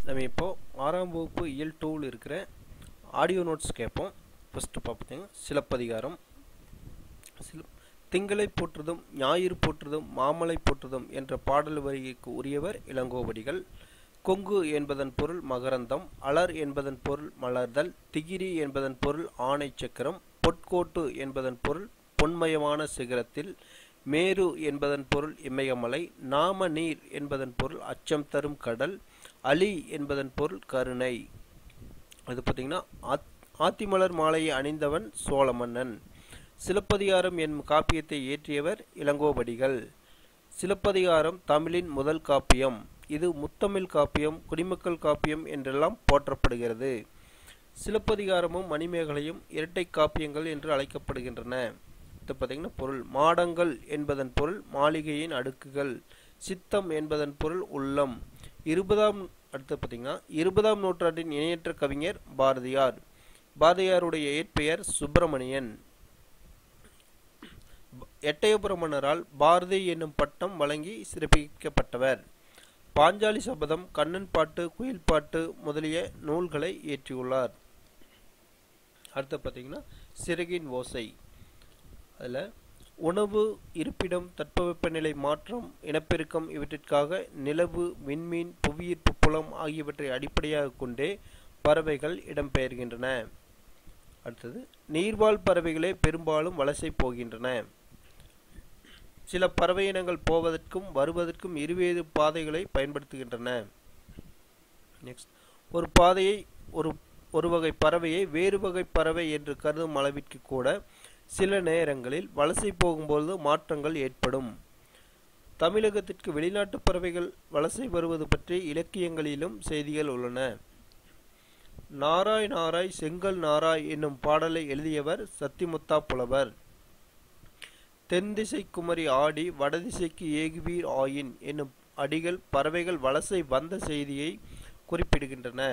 நம்ம இப்போ ஆறாம் வகுப்பு இயல் டூவில் இருக்கிற ஆடியோ நோட்ஸ் கேட்போம் ஃபஸ்ட்டு பார்த்தீங்கன்னா சிலப்பதிகாரம் சில திங்களை போற்றுதும் ஞாயிறு போற்றுதும் மாமலை போற்றுதும் என்ற பாடல் வரிக்கு உரியவர் இளங்கோவடிகள் கொங்கு என்பதன் பொருள் மகரந்தம் அலர் என்பதன் பொருள் மலர்தல் திகிரி என்பதன் பொருள் ஆணை சக்கரம் பொற்கோட்டு என்பதன் பொருள் பொன்மயமான சிகரத்தில் மேரு என்பதன் பொருள் இமயமலை நாம நீர் என்பதன் பொருள் அச்சம் தரும் கடல் அலி என்பதன் பொருள் கருணை அது பார்த்தீங்கன்னா ஆத் ஆத்திமலர் மாலையை அணிந்தவன் சோழ மன்னன் சிலப்பதிகாரம் என்னும் காப்பியத்தை இயற்றியவர் இளங்கோவடிகள் சிலப்பதிகாரம் தமிழின் முதல் காப்பியம் இது முத்தமிழ் காப்பியம் குடிமக்கள் காப்பியம் என்றெல்லாம் போற்றப்படுகிறது சிலப்பதிகாரமும் மணிமேகலையும் இரட்டை காப்பியங்கள் என்று அழைக்கப்படுகின்றன இது பார்த்தீங்கன்னா பொருள் மாடங்கள் என்பதன் பொருள் மாளிகையின் அடுக்குகள் சித்தம் என்பதன் பொருள் உள்ளம் இருபதாம் அடுத்து பார்த்தீங்கன்னா இருபதாம் நூற்றாண்டின் இணையற்ற கவிஞர் பாரதியார் பாரதியாருடைய இயற்பெயர் சுப்பிரமணியன் எட்டயபுர மன்னரால் பாரதி என்னும் பட்டம் வழங்கி சிறப்பிக்கப்பட்டவர் பாஞ்சாலி சபதம் கண்ணன் பாட்டு குயில் பாட்டு முதலிய நூல்களை இயற்றியுள்ளார் அடுத்து பார்த்தீங்கன்னா சிறகின் ஓசை அதில் உணவு இருப்பிடம் தட்பவெப்பநிலை மாற்றம் இனப்பெருக்கம் இவற்றிற்காக நிலவு விண்மீன் புவியீர்ப்பு புலம் ஆகியவற்றை அடிப்படையாக கொண்டே பறவைகள் இடம்பெயர்கின்றன அடுத்தது நீர்வாழ் பறவைகளே பெரும்பாலும் வலசை போகின்றன சில பறவை இனங்கள் போவதற்கும் வருவதற்கும் இருவேறு பாதைகளை பயன்படுத்துகின்றன நெக்ஸ்ட் ஒரு பாதையை ஒரு ஒரு வகை பறவையை வேறு வகை பறவை என்று கருதும் அளவிற்கு கூட சில நேரங்களில் வலசை போகும்போது மாற்றங்கள் ஏற்படும் தமிழகத்திற்கு வெளிநாட்டு பறவைகள் வலசை வருவது பற்றி இலக்கியங்களிலும் செய்திகள் உள்ளன நாராய் நாராய் செங்கல் நாராய் என்னும் பாடலை எழுதியவர் சத்திமுத்தா புலவர் தென் திசை குமரி ஆடி வடதிசைக்கு ஏகுவீர் ஆயின் என்னும் அடிகள் பறவைகள் வலசை வந்த செய்தியை குறிப்பிடுகின்றன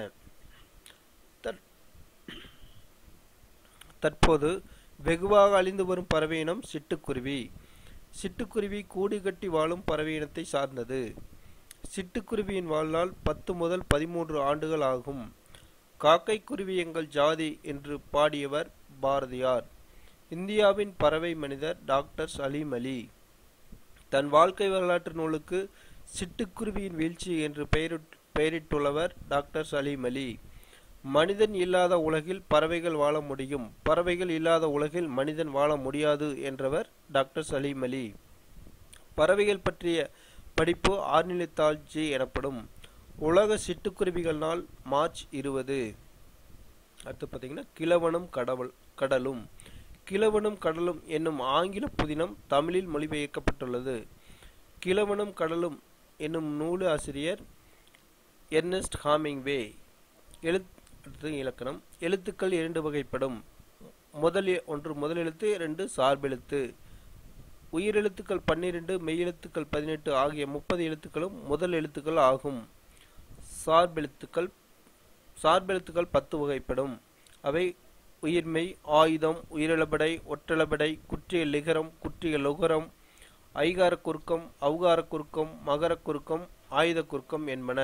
தற்போது வெகுவாக அழிந்து வரும் பறவையினம் சிட்டுக்குருவி சிட்டுக்குருவி கூடு கட்டி வாழும் பறவையினத்தை சார்ந்தது சிட்டுக்குருவியின் வாழ்நாள் பத்து முதல் பதிமூன்று ஆண்டுகள் ஆகும் காக்கை குருவி எங்கள் ஜாதி என்று பாடியவர் பாரதியார் இந்தியாவின் பறவை மனிதர் டாக்டர் சலீம் அலி தன் வாழ்க்கை வரலாற்று நூலுக்கு சிட்டுக்குருவியின் வீழ்ச்சி என்று பெயரிட்டுள்ளவர் டாக்டர் சலீம் அலி மனிதன் இல்லாத உலகில் பறவைகள் வாழ முடியும் பறவைகள் இல்லாத உலகில் மனிதன் வாழ முடியாது என்றவர் டாக்டர் சலீம் அலி பறவைகள் பற்றிய படிப்பு ஆர்நிலைத்தாழ்ச்சி எனப்படும் உலக சிட்டுக்குருவிகள் நாள் மார்ச் இருபது அடுத்து பார்த்தீங்கன்னா கிழவனும் கடவுள் கடலும் கிழவனும் கடலும் என்னும் ஆங்கில புதினம் தமிழில் மொழிபெயர்க்கப்பட்டுள்ளது கிழவனும் கடலும் என்னும் நூலு ஆசிரியர் எர்னஸ்ட் ஹாமிங்வே எழுத்து இலக்கணம் எழுத்துக்கள் இரண்டு வகைப்படும் முதல் ஒன்று முதல் எழுத்து இரண்டு சார்பெழுத்து உயிரெழுத்துக்கள் பன்னிரண்டு மெய்யெழுத்துக்கள் பதினெட்டு ஆகிய முப்பது எழுத்துக்களும் முதல் எழுத்துக்கள் ஆகும் சார்பெழுத்துக்கள் சார்பெழுத்துக்கள் பத்து வகைப்படும் அவை உயிர்மை ஆயுதம் உயிரிழபடை ஒற்றளபடை குற்றிய லிகரம் குற்றிய லுகரம் ஐகார குறுக்கம் அவுகார குறுக்கம் மகர குறுக்கம் ஆயுத குறுக்கம் என்பன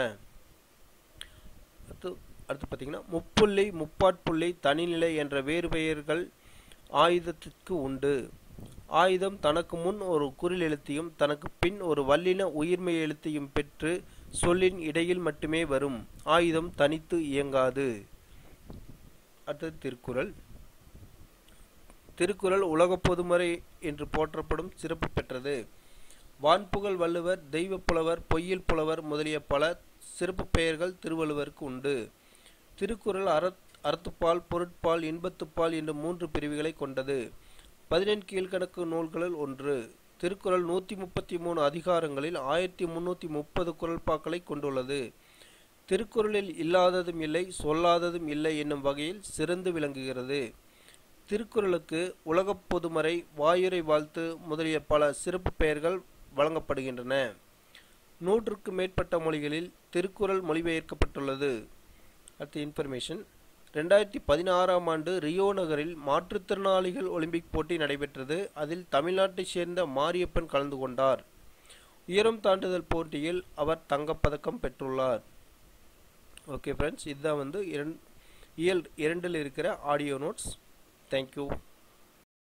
அடுத்து அடுத்து பார்த்தீங்கன்னா முப்புள்ளி முப்பாட்புள்ளி தனிநிலை என்ற வேறு பெயர்கள் ஆயுதத்திற்கு உண்டு ஆயுதம் தனக்கு முன் ஒரு குரில் எழுத்தையும் தனக்கு பின் ஒரு வல்லின உயிர்மை எழுத்தையும் பெற்று சொல்லின் இடையில் மட்டுமே வரும் ஆயுதம் தனித்து இயங்காது அடுத்தது திருக்குறள் திருக்குறள் உலக பொதுமறை என்று போற்றப்படும் சிறப்பு பெற்றது வான்புகழ் வள்ளுவர் தெய்வ புலவர் பொய்யில் புலவர் முதலிய பல சிறப்பு பெயர்கள் திருவள்ளுவருக்கு உண்டு திருக்குறள் அறத் அறத்துப்பால் பொருட்பால் இன்பத்துப்பால் என்ற மூன்று பிரிவுகளை கொண்டது பதினெண் கீழ்கணக்கு நூல்களில் ஒன்று திருக்குறள் நூற்றி முப்பத்தி மூணு அதிகாரங்களில் ஆயிரத்தி முன்னூற்றி முப்பது குரல்பாக்களை கொண்டுள்ளது திருக்குறளில் இல்லாததும் இல்லை சொல்லாததும் இல்லை என்னும் வகையில் சிறந்து விளங்குகிறது திருக்குறளுக்கு உலகப் பொதுமறை வாயுரை வாழ்த்து முதலிய பல சிறப்பு பெயர்கள் வழங்கப்படுகின்றன நூற்றுக்கு மேற்பட்ட மொழிகளில் திருக்குறள் மொழிபெயர்க்கப்பட்டுள்ளது அடுத்த இன்ஃபர்மேஷன் ரெண்டாயிரத்தி பதினாறாம் ஆண்டு ரியோ நகரில் மாற்றுத்திறனாளிகள் ஒலிம்பிக் போட்டி நடைபெற்றது அதில் தமிழ்நாட்டைச் சேர்ந்த மாரியப்பன் கலந்து கொண்டார் உயரம் தாண்டுதல் போட்டியில் அவர் தங்கப்பதக்கம் பெற்றுள்ளார் ஓகே ஃப்ரெண்ட்ஸ் இதுதான் வந்து இரண் இயல் இரண்டில் இருக்கிற ஆடியோ நோட்ஸ் தேங்க்யூ